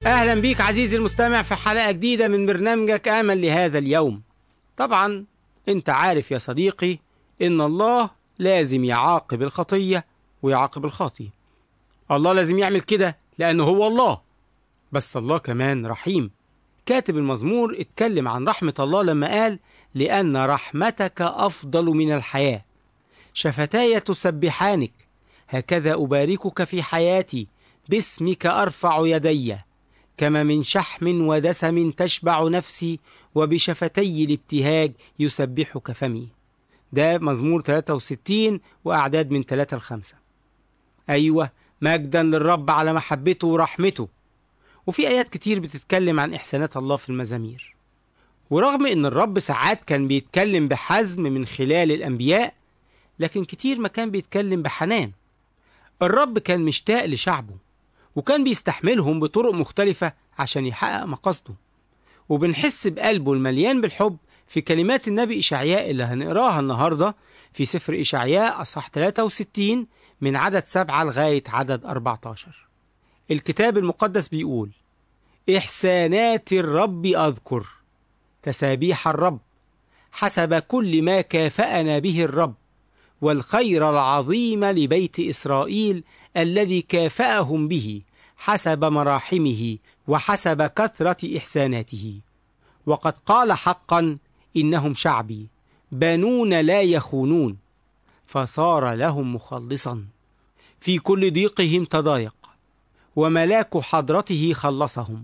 أهلا بيك عزيزي المستمع في حلقة جديدة من برنامجك آمل لهذا اليوم طبعا أنت عارف يا صديقي إن الله لازم يعاقب الخطية ويعاقب الخاطي الله لازم يعمل كده لأنه هو الله بس الله كمان رحيم كاتب المزمور اتكلم عن رحمة الله لما قال لأن رحمتك أفضل من الحياة شفتاي تسبحانك هكذا أباركك في حياتي باسمك أرفع يدي كما من شحم ودسم تشبع نفسي وبشفتي الابتهاج يسبحك فمي ده مزمور 63 وأعداد من 3 ل 5 أيوة مجدا للرب على محبته ورحمته وفي آيات كتير بتتكلم عن إحسانات الله في المزامير ورغم إن الرب ساعات كان بيتكلم بحزم من خلال الأنبياء لكن كتير ما كان بيتكلم بحنان الرب كان مشتاق لشعبه وكان بيستحملهم بطرق مختلفة عشان يحقق مقاصده وبنحس بقلبه المليان بالحب في كلمات النبي إشعياء اللي هنقراها النهاردة في سفر إشعياء أصح 63 من عدد 7 لغاية عدد 14 الكتاب المقدس بيقول إحسانات الرب أذكر تسابيح الرب حسب كل ما كافأنا به الرب والخير العظيم لبيت إسرائيل الذي كافأهم به حسب مراحمه وحسب كثرة إحساناته وقد قال حقا إنهم شعبي بنون لا يخونون فصار لهم مخلصا في كل ضيقهم تضايق وملاك حضرته خلصهم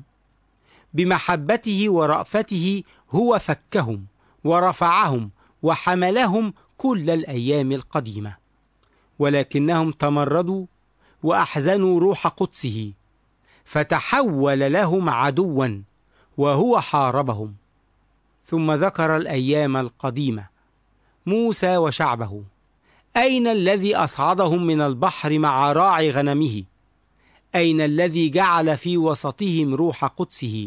بمحبته ورأفته هو فكهم ورفعهم وحملهم كل الأيام القديمة ولكنهم تمردوا وأحزنوا روح قدسه فتحول لهم عدوا وهو حاربهم ثم ذكر الأيام القديمة موسى وشعبه أين الذي أصعدهم من البحر مع راعي غنمه أين الذي جعل في وسطهم روح قدسه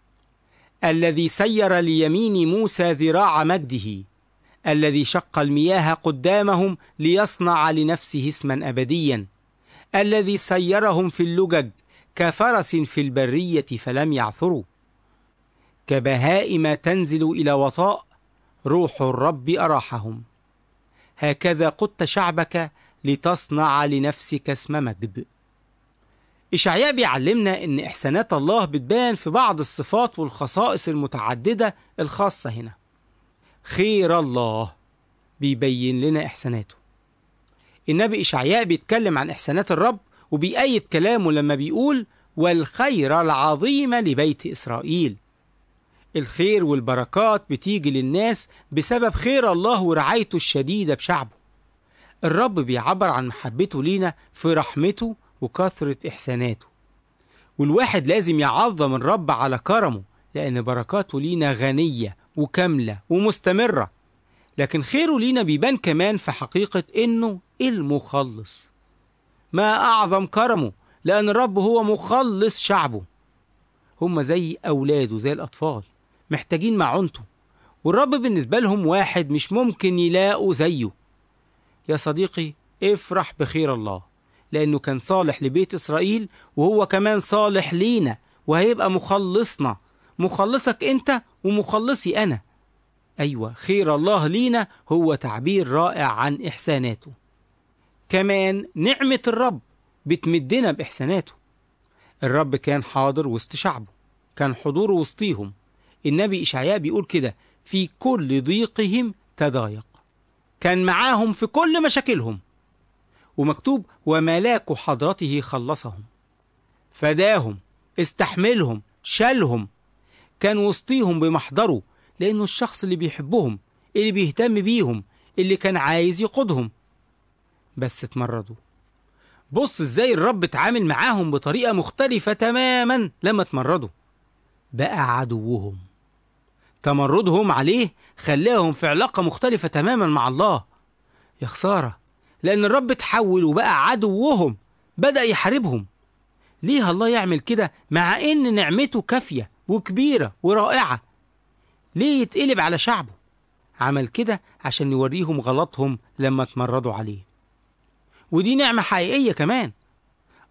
الذي سير ليمين موسى ذراع مجده الذي شق المياه قدامهم ليصنع لنفسه اسما أبديا الذي سيرهم في اللجج كفرس في البرية فلم يعثروا كبهائم تنزل إلى وطاء روح الرب أراحهم هكذا قدت شعبك لتصنع لنفسك اسم مجد إشعياء بيعلمنا إن إحسانات الله بتبان في بعض الصفات والخصائص المتعددة الخاصة هنا خير الله بيبين لنا إحساناته النبي إشعياء بيتكلم عن إحسانات الرب وبيأيد كلامه لما بيقول والخير العظيم لبيت إسرائيل الخير والبركات بتيجي للناس بسبب خير الله ورعايته الشديدة بشعبه الرب بيعبر عن محبته لينا في رحمته وكثرة إحساناته والواحد لازم يعظم الرب على كرمه لأن بركاته لينا غنية وكاملة ومستمرة لكن خيره لينا بيبان كمان في حقيقة إنه المخلص ما أعظم كرمه لأن الرب هو مخلص شعبه هم زي أولاده زي الأطفال محتاجين معونته والرب بالنسبة لهم واحد مش ممكن يلاقوا زيه يا صديقي افرح بخير الله لأنه كان صالح لبيت إسرائيل وهو كمان صالح لينا وهيبقى مخلصنا مخلصك أنت ومخلصي أنا أيوة خير الله لينا هو تعبير رائع عن إحساناته كمان نعمة الرب بتمدنا بإحساناته الرب كان حاضر وسط شعبه كان حضوره وسطيهم النبي إشعياء بيقول كده في كل ضيقهم تضايق كان معاهم في كل مشاكلهم ومكتوب وملاك حضرته خلصهم فداهم استحملهم شالهم كان وسطيهم بمحضره لأنه الشخص اللي بيحبهم اللي بيهتم بيهم اللي كان عايز يقودهم بس اتمردوا بص ازاي الرب اتعامل معاهم بطريقة مختلفة تماما لما اتمردوا بقى عدوهم تمردهم عليه خلاهم في علاقة مختلفة تماما مع الله يا خسارة لأن الرب اتحول وبقى عدوهم بدأ يحاربهم ليه الله يعمل كده مع إن نعمته كافية وكبيرة ورائعة ليه يتقلب على شعبه عمل كده عشان يوريهم غلطهم لما اتمردوا عليه ودي نعمة حقيقية كمان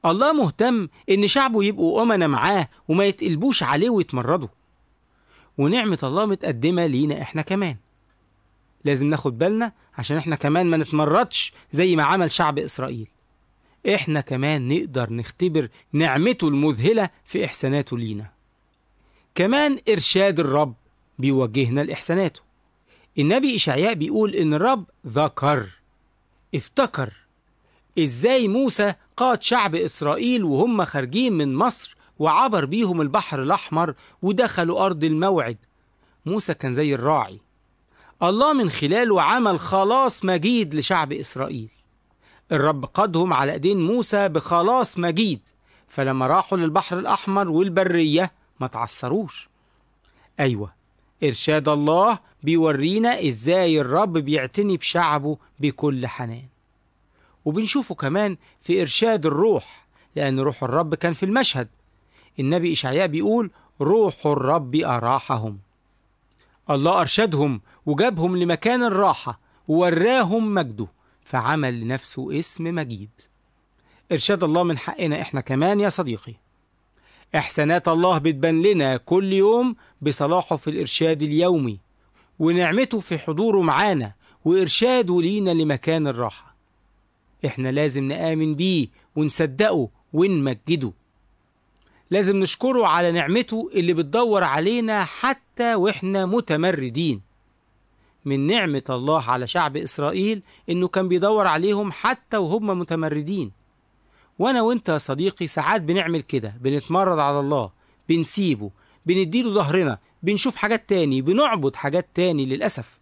الله مهتم إن شعبه يبقوا أمنا معاه وما يتقلبوش عليه ويتمردوا ونعمة الله متقدمة لينا إحنا كمان لازم ناخد بالنا عشان إحنا كمان ما نتمردش زي ما عمل شعب إسرائيل إحنا كمان نقدر نختبر نعمته المذهلة في إحساناته لينا كمان إرشاد الرب بيوجهنا لإحساناته النبي إشعياء بيقول إن الرب ذكر افتكر إزاي موسى قاد شعب إسرائيل وهم خارجين من مصر وعبر بيهم البحر الأحمر ودخلوا أرض الموعد موسى كان زي الراعي الله من خلاله عمل خلاص مجيد لشعب إسرائيل الرب قادهم على ايدين موسى بخلاص مجيد فلما راحوا للبحر الأحمر والبرية ما تعثروش أيوة إرشاد الله بيورينا إزاي الرب بيعتني بشعبه بكل حنان وبنشوفه كمان في إرشاد الروح لأن روح الرب كان في المشهد النبي إشعياء بيقول روح الرب أراحهم الله أرشدهم وجابهم لمكان الراحة ووراهم مجده فعمل لنفسه اسم مجيد إرشاد الله من حقنا إحنا كمان يا صديقي إحسانات الله بتبان لنا كل يوم بصلاحه في الإرشاد اليومي ونعمته في حضوره معانا وإرشاده لينا لمكان الراحة إحنا لازم نآمن بيه ونصدقه ونمجده لازم نشكره على نعمته اللي بتدور علينا حتى وإحنا متمردين من نعمة الله على شعب إسرائيل إنه كان بيدور عليهم حتى وهم متمردين وأنا وأنت يا صديقي ساعات بنعمل كده بنتمرد على الله بنسيبه بنديله ظهرنا بنشوف حاجات تاني بنعبد حاجات تاني للأسف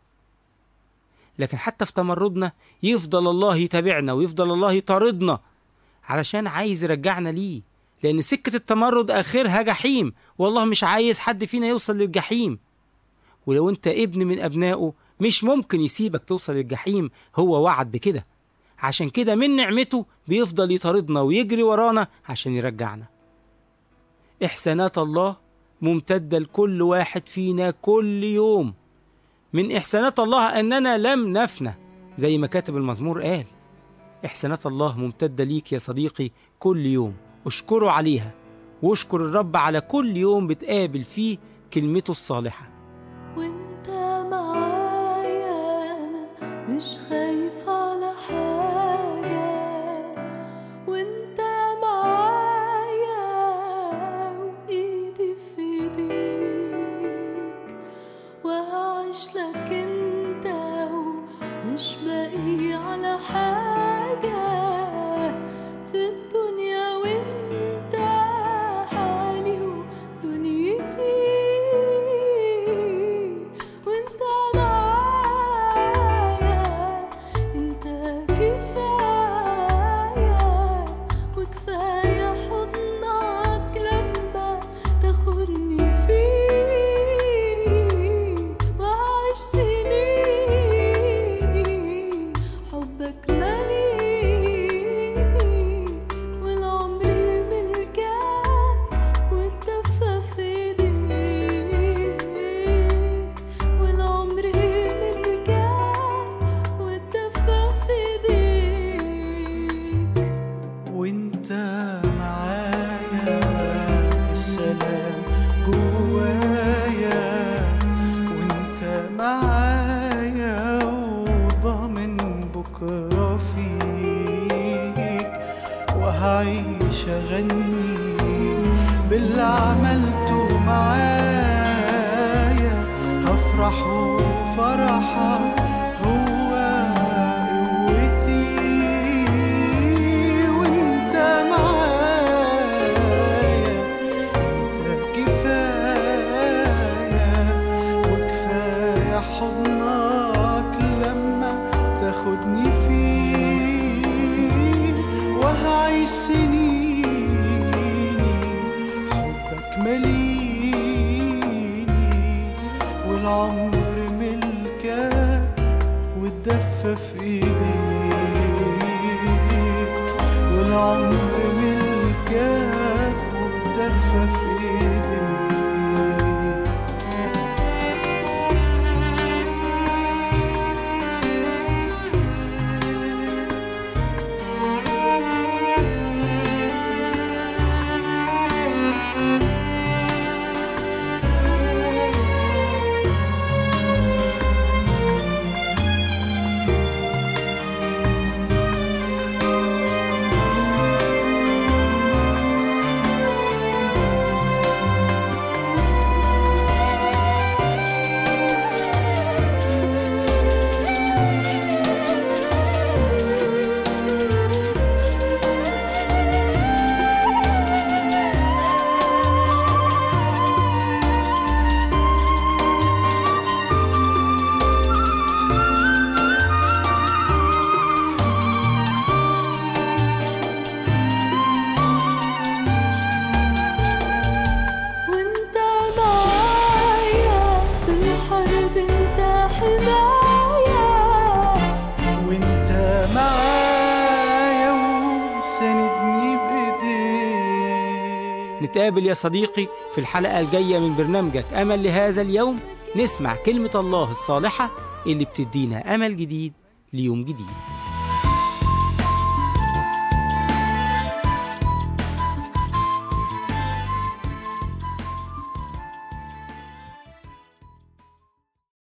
لكن حتى في تمردنا يفضل الله يتابعنا ويفضل الله يطاردنا علشان عايز يرجعنا ليه لأن سكة التمرد آخرها جحيم والله مش عايز حد فينا يوصل للجحيم ولو أنت ابن من أبنائه مش ممكن يسيبك توصل للجحيم هو وعد بكده عشان كده من نعمته بيفضل يطاردنا ويجري ورانا عشان يرجعنا إحسانات الله ممتدة لكل واحد فينا كل يوم من إحسانات الله أننا لم نفنى زي ما كاتب المزمور قال إحسانات الله ممتدة ليك يا صديقي كل يوم اشكره عليها واشكر الرب على كل يوم بتقابل فيه كلمته الصالحة وانت معايا انا مش خايف على حاجة وانت معايا وايدي في ايديك وهعيش لك انت ومش باقي على حاجة في الدنيا وانت حالي ودنيتي وانت معايا انت كفاية وكفاية حضنك لما تاخدني فيه وعيش سنيني حبك ماليني والعمر ملكك والدفى في ايديك والعمر ملكك والدفى في ايديك وانت معايا السلام جوايا وانت معايا وضامن بكرة فيك وهعيش اغني باللي عملته معايا هفرح وفرحك هو قوتي وانت معايا انت كفاية وكفاية حضنك لما تاخدني فيه وهعيش سنيني حبك مليني والعمر ملكك والدفة في ايديك والعمر ملكك والدفة في ايديك نتقابل يا صديقي في الحلقة الجاية من برنامجك أمل لهذا اليوم نسمع كلمة الله الصالحة اللي بتدينا أمل جديد ليوم جديد